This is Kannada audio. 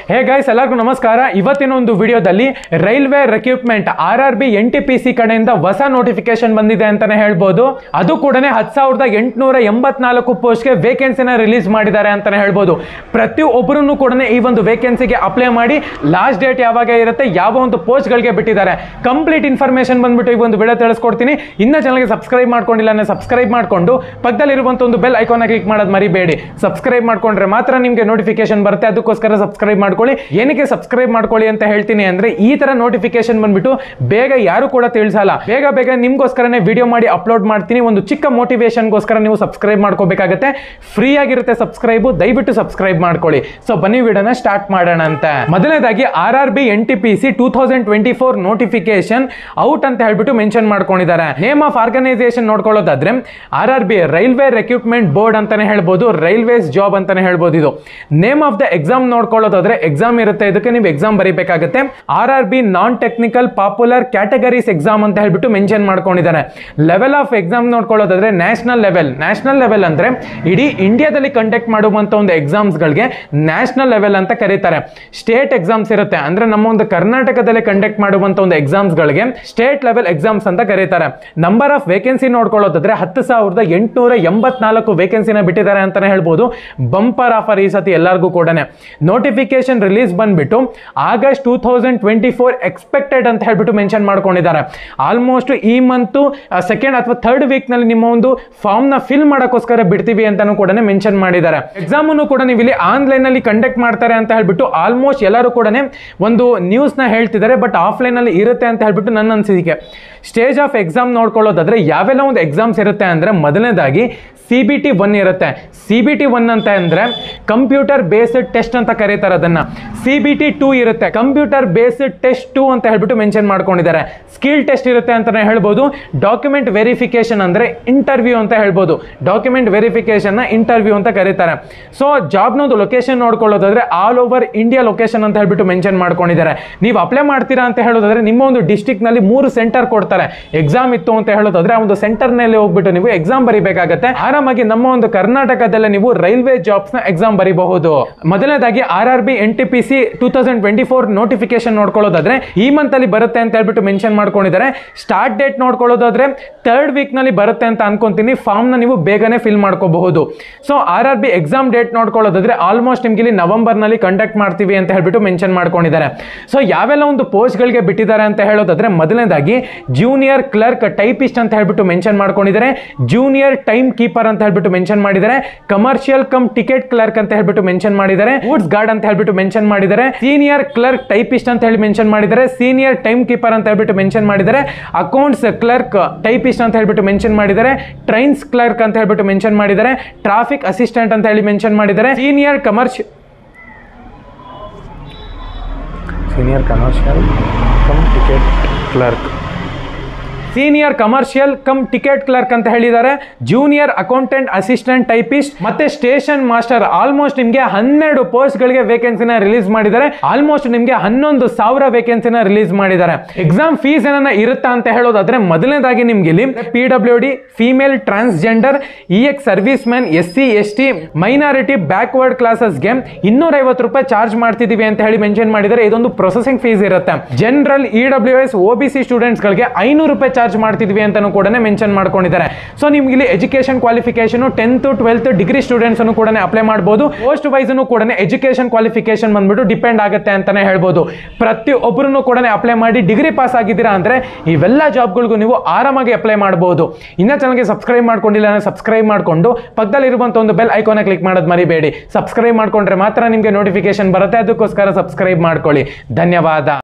ಹೇ ಗೈಸ್ ಎಲ್ಲರಿಗೂ ನಮಸ್ಕಾರ ಇವತ್ತಿನ ಒಂದು ವಿಡಿಯೋದಲ್ಲಿ railway recruitment R R B N T P C ಕಡೆಯಿಂದ ಹೊಸ ನೋಟಿಫಿಕೇಶನ್ ಬಂದಿದೆ ಅಂತಾನೆ ಹೇಳ್ಬೋದು ಅದು ಕೂಡ ಹತ್ತು ಸಾವಿರದ ಎಂಟುನೂರ ಎಂಬತ್ನಾಲ್ಕು ಪೋಸ್ಟ್ಗೆ ವೇಕೆನ್ಸಿನ ರಿಲೀಸ್ ಮಾಡಿದ್ದಾರೆ ಅಂತಾನೆ ಹೇಳ್ಬೋದು ಪ್ರತಿಯೊಬ್ಬರೂ ಕೂಡ ಈ ಒಂದು ವೇಕೆನ್ಸಿಗೆ ಅಪ್ಲೈ ಮಾಡಿ ಲಾಸ್ಟ್ ಡೇಟ್ ಯಾವಾಗ ಇರುತ್ತೆ ಯಾವ ಒಂದು ಪೋಸ್ಟ್ಗಳಿಗೆ ಬಿಟ್ಟಿದ್ದಾರೆ ಕಂಪ್ಲೀಟ್ ಇನ್ಫಾರ್ಮೇಶನ್ ಬಂದ್ಬಿಟ್ಟು ಈ ಒಂದು ವಿಡಿಯೋ ತಿಳಿಸ್ಕೊಡ್ತೀನಿ ಇನ್ನ ಚಾನಲ್ಗೆ ಸಬ್ಸ್ಕ್ರೈಬ್ ಮಾಡ್ಕೊಂಡಿಲ್ಲ ಅಂದ್ರೆ ಸಬ್ಸ್ಕ್ರೈಬ್ ಮಾಡ್ಕೊಂಡು ಪಕ್ಕದಲ್ಲಿರುವಂಥ ಒಂದು ಬೆಲ್ ಐಕಾನ್ ಕ್ಲಿಕ್ ಮಾಡೋದು ಮರಿಬೇಡಿ ಸಬ್ಸ್ಕ್ರೈಬ್ ಮಾಡ್ಕೊಂಡ್ರೆ ಮಾತ್ರ ನಿಮಗೆ ನೋಟಿಫಿಕೇಶನ್ ಬರುತ್ತೆ ಅದಕ್ಕೋಸ್ಕರ ಸಬ್ಸ್ಕ್ರೈಬ್ ಮಾಡ್ಕೊಳ್ಳಿ ಏನಕ್ಕೆ ಸಬ್ಸ್ಕ್ರೈಬ್ ಮಾಡ್ಕೊಳ್ಳಿ ಅಂತ ಹೇಳ್ತೀನಿ ಅಂದ್ರೆ ಈ ತರ ನೋಟಿಫಿಕೇಶನ್ ಬಂದ್ಬಿಟ್ಟು ಬೇಗ ಯಾರು ಕೂಡ ತಿಳಿಸಲ್ಲ ಬೇಗ ಬೇಗ ನಿಮ್ಗೋಸ್ಕರನೇ ವಿಡಿಯೋ ಮಾಡಿ ಅಪ್ಲೋಡ್ ಮಾಡ್ತೀನಿ ಒಂದು ಚಿಕ್ಕ ಮೋಟಿವೇಶನ್ಗೋಸ್ಕರ ನೀವು ಸಬ್ಸ್ಕ್ರೈಬ್ ಮಾಡ್ಕೋಬೇಕಾಗತ್ತೆ ಫ್ರೀ ಆಗಿರುತ್ತೆ ಸಬ್ಸ್ಕ್ರೈಬ್ ದಯವಿಟ್ಟು ಸಬ್ಸ್ಕ್ರೈಬ್ ಮಾಡ್ಕೊಳ್ಳಿ ಸೊ ಬನ್ನಿ ವಿಡಿಯೋನ ಸ್ಟಾರ್ಟ್ ಮಾಡೋಣ ಅಂತ ಮೊದಲನೇದಾಗಿ R R B N T P C two thousand twenty four notification out ಅಂತ ಹೇಳ್ಬಿಟ್ಟು ಮೆನ್ಷನ್ ಮಾಡ್ಕೊಂಡಿದ್ದಾರೆ ನೇಮ್ ಆಫ್ ಆರ್ಗನೈಸೇಷನ್ ನೋಡ್ಕೊಳ್ಳೋದಾದ್ರೆ R R B railway recruitment board ಅಂತಾನೆ ಹೇಳ್ಬೋದು ರೈಲ್ವೇಸ್ ಜಾಬ್ ಅಂತಾನೆ ಹೇಳ್ಬೋದು ಇದು ನೇಮ್ ಆಫ್ ದ ಎಕ್ಸಾಮ್ ನೋಡ್ಕೊಳ್ಳೋದಾದ್ರೆ ಎಕ್ಸಾಮ್ ಇರುತ್ತೆ ಇದಕ್ಕೆ ನೀವು ಎಕ್ಸಾಮ್ ಬರೀಬೇಕಾಗುತ್ತೆ R R B non technical popular categories exam ಅಂತ ಹೇಳ್ಬಿಟ್ಟು ಮೆನ್ಷನ್ ಮಾಡ್ಕೊಂಡಿದ್ದಾರೆ ಲೆವೆಲ್ ಆಫ್ ಎಕ್ಸಾಮ್ ನೋಡ್ಕೊಳ್ಳೋದಾದ್ರೆ ನ್ಯಾಷನಲ್ ಲೆವೆಲ್ ನ್ಯಾಷನಲ್ ಲೆವೆಲ್ ಅಂದ್ರೆ ಇಡೀ ಇಂಡಿಯಾದಲ್ಲಿ ಕಂಡಕ್ಟ್ ಮಾಡುವಂತ ಒಂದು ಎಕ್ಸಾಮ್ಸ್ಗಳಿಗೆ ನ್ಯಾಷನಲ್ ಲೆವೆಲ್ ಅಂತ ಕರೀತಾರೆ ಸ್ಟೇಟ್ ಎಕ್ಸಾಮ್ಸ್ ಇರುತ್ತೆ ಅಂದ್ರೆ ನಮ್ಮ ಒಂದು ಕರ್ನಾಟಕದಲ್ಲಿ ಕಂಡಕ್ಟ್ ಮಾಡುವಂತ ಒಂದು ಎಕ್ಸಾಮ್ಸ್ಗಳಿಗೆ ಸ್ಟೇಟ್ ಲೆವೆಲ್ ಎಕ್ಸಾಮ್ಸ್ ಅಂತ ಕರೀತಾರೆ ನಂಬರ್ ಆಫ್ ವೇಕೆನ್ಸಿ ನೋಡ್ಕೊಳ್ಳೋದಾದ್ರೆ ಹತ್ತು ಸಾವಿರದ ಎಂಟುನೂರ ಎಂಬತ್ನಾಲ್ಕು ವೇಕೆನ್ಸಿನ ಬಿಟ್ಟಿದ್ದಾರೆ ಅಂತಾನೆ ಹೇಳ್ಬೋದು ಬಂಪರ್ ಆಫರ್ ಈ ಸತಿ ಎಲ್ಲರಿಗೂ ಕೂಡ ನೋಟಿಫಿಕೇಶನ್ ರಿಲೀಸ್ ಬಂದ್ಬಿಟ್ಟು August two thousand twenty four expected ಅಂತ ಹೇಳ್ಬಿಟ್ಟು ಮೆನ್ಷನ್ ಮಾಡ್ಕೊಂಡಿದ್ದಾರೆ ಆಲ್ಮೋಸ್ಟ್ ಈ ಮಂತು ಸೆಕೆಂಡ್ ಅಥವಾ ಥರ್ಡ್ ವೀಕ್ ನಲ್ಲಿ ನಿಮ್ಮ ಒಂದು ಫಾರ್ಮ್ ನ ಫಿಲ್ ಮಾಡೋಕ್ಕೋಸ್ಕರ ಬಿಡ್ತೀವಿ ಅಂತಾನು ಕೂಡ ಮೆನ್ಷನ್ ಮಾಡಿದ್ದಾರೆ ಎಕ್ಸಾಮ್ ಅನ್ನು ಕೂಡ ನೀವು ಇಲ್ಲಿ ಆನ್ಲೈನ್ ಅಲ್ಲಿ ಕಂಡಕ್ಟ್ ಮಾಡ್ತಾರೆ ಅಂತ ಹೇಳ್ಬಿಟ್ಟು ಆಲ್ಮೋಸ್ಟ್ ಎಲ್ಲರೂ ಕೂಡ ಒಂದು ನ್ಯೂಸ್ ನ ಹೇಳ್ತಿದ್ದಾರೆ ಬಟ್ ಆಫ್ಲೈನ್ ಅಲ್ಲಿ ಇರುತ್ತೆ ಅಂತ ಹೇಳ್ಬಿಟ್ಟು ನನ್ನ ಅನಿಸಿಕೆ ಸ್ಟೇಜ್ ಆಫ್ ಎಕ್ಸಾಮ್ ನೋಡ್ಕೊಳ್ಳೋದಾದ್ರೆ ಯಾವೆಲ್ಲ ಒಂದು ಎಕ್ಸಾಮ್ಸ್ ಇರುತ್ತೆ ಅಂದ್ರೆ ಮೊದಲನೇದಾಗಿ ಸಿ ಬಿ ಟಿ ಒನ್ ಇರುತ್ತೆ ಸಿ ಬಿ ಟಿ ಒನ್ ಅಂತ ಅಂದ್ರೆ ಕಂಪ್ಯೂಟರ್ ಬೇಸ್ಡ್ ಟೆಸ್ಟ್ ಅಂತ ಕರೀತಾರೆ ಅದನ್ನ ಸಿ ಬಿ ಟಿ ಟೂ ಇರುತ್ತೆ ಕಂಪ್ಯೂಟರ್ ಬೇಸ್ಡ್ ಟೆಸ್ಟ್ ಟೂ ಅಂತ ಹೇಳ್ಬಿಟ್ಟು ಮೆನ್ಷನ್ ಮಾಡ್ಕೊಂಡಿದ್ದಾರೆ ಸ್ಕಿಲ್ ಟೆಸ್ಟ್ ಇರುತ್ತೆ ಅಂತಾನೆ ಹೇಳ್ಬೋದು ಡಾಕ್ಯುಮೆಂಟ್ ವೆರಿಫಿಕೇಶನ್ ಅಂದ್ರೆ ಇಂಟರ್ವ್ಯೂ ಅಂತ ಹೇಳ್ಬೋದು ಡಾಕ್ಯುಮೆಂಟ್ ವೆರಿಫಿಕೇಶನ್ ಇಂಟರ್ವ್ಯೂ ಅಂತ ಕರೀತಾರೆ ಸೊ ಜಾಬ್ನ ಒಂದು ಲೊಕೇಶನ್ ನೋಡ್ಕೊಳ್ಳೋದಾದ್ರೆ ಆಲ್ ಓವರ್ ಇಂಡಿಯಾ ಲೊಕೇಶನ್ ಅಂತ ಹೇಳ್ಬಿಟ್ಟು ಮೆನ್ಷನ್ ಮಾಡ್ಕೊಂಡಿದ್ದಾರೆ ನೀವು ಅಪ್ಲೈ ಮಾಡ್ತೀರಾ ಅಂತ ಹೇಳೋದಾದ್ರೆ ನಿಮ್ಮ ಒಂದು ಡಿಸ್ಟಿಕ್ ನಲ್ಲಿ ಮೂರು ಸೆಂಟರ್ ಕೊಡ್ತಾರೆ ಎಕ್ಸಾಮ್ ಇತ್ತು ಅಂತ ಹೇಳೋದಾದ್ರೆ ಆ ಒಂದು ಸೆಂಟರ್ ನಲ್ಲಿ ಹೋಗ್ಬಿಟ್ಟು ನೀವು ಎಕ್ಸಾಮ್ ಬರೀಬೇಕಾಗತ್ತೆ ಆರಾಮಾಗಿ ನಮ್ಮ ಒಂದು ಕರ್ನಾಟಕದಲ್ಲೇ ನೀವು ರೈಲ್ವೆ ಜಾಬ್ಸ್ ನ ಎಕ್ಸಾಮ್ ಬರೀಬಹುದು ಮೊದಲನೇದಾಗಿ R R B N T P C two thousand twenty four notification ನೋಡ್ಕೊಳ್ಳೋದಾದ್ರೆ ಈ ಮಂತ್ ಅಲ್ಲಿ ಬರುತ್ತೆ ಅಂತ ಹೇಳ್ಬಿಟ್ಟು ಮೆನ್ಷನ್ ಮಾಡ್ಕೊಂಡಿದ್ದಾರೆ ಸ್ಟಾರ್ಟ್ ಡೇಟ್ ನೋಡ್ಕೊಳ್ಳೋದಾದ್ರೆ ಥರ್ಡ್ ವೀಕ್ ನಲ್ಲಿ ಬರುತ್ತೆ ಅಂತ ಅನ್ಕೊಂತೀನಿ ಫಾರ್ಮ್ ನ ನೀವು ಬೇಗನೆ ಫಿಲ್ ಮಾಡ್ಕೋಬಹುದು so R R B exam date ನೋಡ್ಕೊಳ್ಳೋದಾದ್ರೆ ಆಲ್ಮೋಸ್ಟ್ ನಿಮ್ಗೆ ಇಲ್ಲಿ ನವೆಂಬರ್ ನಲ್ಲಿ ಕಂಡಕ್ಟ್ ಮಾಡ್ತೀವಿ ಅಂತ ಹೇಳ್ಬಿಟ್ಟು ಮೆನ್ಷನ್ ಮಾಡ್ಕೊಂಡಿದ್ದಾರೆ ಸೊ ಯಾವೆಲ್ಲ ಒಂದು ಪೋಸ್ಟ್ ಗಳಿಗೆ ಬಿಟ್ಟಿದ್ದಾರೆ ಅಂತ ಹೇಳೋದಾದ್ರೆ ಮೊದಲನೇದಾಗಿ ಜೂನಿಯರ್ ಕ್ಲರ್ಕ್ ಟೈಪಿಸ್ಟ್ ಅಂತ ಹೇಳ್ಬಿಟ್ಟು ಮೆನ್ಷನ್ ಮಾಡ್ಕೊಂಡಿದ್ದಾರೆ ಜೂನಿಯರ್ ಟೈಮ್ ಕೀಪರ್ ಅಂತ ಹೇಳ್ಬಿಟ್ಟು ಮೆನ್ಷನ್ ಮಾಡಿದ್ದಾರೆ ಕಮರ್ಷಿಯಲ್ ಕಮ್ ಟಿಕೆಟ್ ಕ್ಲರ್ಕ್ ಅಂತ ಹೇಳ್ಬಿಟ್ಟು ಮೆನ್ಷನ್ ಮಾಡಿದ್ದಾರೆ ಗೂಡ್ಸ್ ಗಾರ್ಡ್ ಅಂತ ಹೇಳ್ಬಿಟ್ಟು ಮೆನ್ಷನ್ ಮಾಡಿದ್ದಾರೆ ಸೀನಿಯರ್ ಕ್ಲರ್ಕ್ ಟೈಪಿಸ್ಟ್ ಅಂತ ಹೇಳಿ ಮೆನ್ಷನ್ ಮಾಡಿದ್ದಾರೆ ಸೀನಿಯರ್ ಟೈಮ್ ಕೀಪರ್ ಅಂತ ಹೇಳ್ಬಿಟ್ಟು ಮೆನ್ಷನ್ ಮಾಡಿದ್ದಾರೆ ಅಕೌಂಟ್ಸ್ ಕ್ಲರ್ಕ್ ಟೈಪಿಸ್ಟ್ ಅಂತ ಹೇಳ್ಬಿಟ್ಟು ಮೆನ್ಷನ್ ಮಾಡಿದ್ದಾರೆ ಟ್ರೈನ್ಸ್ ಕ್ಲರ್ಕ್ ಅಂತ ಹೇಳ್ಬಿಟ್ಟು ಮೆನ್ಷನ್ ಮಾಡಿದ್ದಾರೆ ಟ್ರಾಫಿಕ್ ಅಸಿಸ್ಟೆಂಟ್ ಅಂತ ಹೇಳಿ ಮೆನ್ಷನ್ ಮಾಡಿದ್ದಾರೆ senior commercial senior commercial cum ticket clerk senior commercial cum ticket clerk ಅಂತ ಹೇಳಿದ್ದಾರೆ ಜೂನಿಯರ್ ಅಕೌಂಟೆಂಟ್ ಅಸಿಸ್ಟೆಂಟ್ ಟೈಪಿಸ್ಟ್ ಮತ್ತೆ ಸ್ಟೇಷನ್ ಮಾಸ್ಟರ್ ಆಲ್ಮೋಸ್ಟ್ ನಿಮಗೆ ಹನ್ನೆರಡು ಪೋಸ್ಟ್ ಗಳಿಗೆ ವೇಕೆನ್ಸಿನ ರಿಲೀಸ್ ಮಾಡಿದ್ದಾರೆ ಆಲ್ಮೋಸ್ಟ್ ನಿಮಗೆ ಹನ್ನೊಂದು ಸಾವಿರ ವೇಕೆನ್ಸಿನ ರಿಲೀಸ್ ಮಾಡಿದ್ದಾರೆ ಎಕ್ಸಾಮ್ ಫೀಸ್ ಏನನ್ನ ಇರುತ್ತಾ ಅಂತ ಹೇಳೋದಾದ್ರೆ ಮೊದಲನೇದಾಗಿ ನಿಮ್ಗೆ ಇಲ್ಲಿ P W D female transgender ex service man S C S T minority backward ಕ್ಲಾಸಸ್ಗೆ ಇನ್ನೂರ ಐವತ್ತು ರೂಪಾಯಿ ಚಾರ್ಜ್ ಮಾಡ್ತಿದೀವಿ ಅಂತ ಹೇಳಿ ಮೆನ್ಷನ್ ಮಾಡಿದರೆ ಇದೊಂದು ಪ್ರೊಸೆಸಿಂಗ್ ಫೀಸ್ ಇರುತ್ತೆ general E W S O B C students ಗಳಿಗೆ ಐನೂರು ರೂಪಾಯಿ ಚಾರ್ಜ್ ಮಾಡ್ತಿದ್ವಿ ಅಂತಾನು ಕೂಡ ಮೆನ್ಷನ್ ಮಾಡ್ಕೊಂಡಿದ್ದಾರೆ ಸೊ ನಿಮ್ಗೆ ಇಲ್ಲಿ education qualification tenth twelfth degree students ಅನ್ನು ಕೂಡ ಅಪ್ಲೈ ಮಾಡಬಹುದು ಪೋಸ್ಟ್ ವೈಸ್ ಕೂಡ ಎಜುಕೇಶನ್ ಕ್ವಾಲಿಫಿಕೇಶನ್ ಬಂದ್ಬಿಟ್ಟು ಡಿಪೆಂಡ್ ಆಗುತ್ತೆ ಅಂತಾನೆ ಹೇಳ್ಬೋದು ಪ್ರತಿಯೊಬ್ಬರನ್ನು ಕೂಡ ಅಪ್ಲೈ ಮಾಡಿ ಡಿಗ್ರಿ ಪಾಸ್ ಆಗಿದ್ದೀರಾ ಅಂದ್ರೆ ಇವೆಲ್ಲ ಜಾಬ್ಗಳಿಗೂ ನೀವು ಆರಾಮಾಗಿ ಅಪ್ಲೈ ಮಾಡಬಹುದು ಇನ್ನ ಚಾನಲ್ಗೆ ಸಬ್ಸ್ಕ್ರೈಬ್ ಮಾಡ್ಕೊಂಡಿಲ್ಲ ಅಂದ್ರೆ ಸಬ್ಸ್ಕ್ರೈಬ್ ಮಾಡ್ಕೊಂಡು ಪಕ್ಕದಲ್ಲಿರುವಂತ ಒಂದು ಬೆಲ್ ಐಕಾನ್ ಕ್ಲಿಕ್ ಮಾಡೋದು ಮರಿಬೇಡಿ ಸಬ್ಸ್ಕ್ರೈಬ್ ಮಾಡ್ಕೊಂಡ್ರೆ ಮಾತ್ರ ನಿಮಗೆ ನೋಟಿಫಿಕೇಶನ್ ಬರುತ್ತೆ ಅದಕ್ಕೋಸ್ಕರ ಸಬ್ಸ್ಕ್ರೈಬ್ ಮಾಡ್ಕೊಳ್ಳಿ ಧನ್ಯವಾದ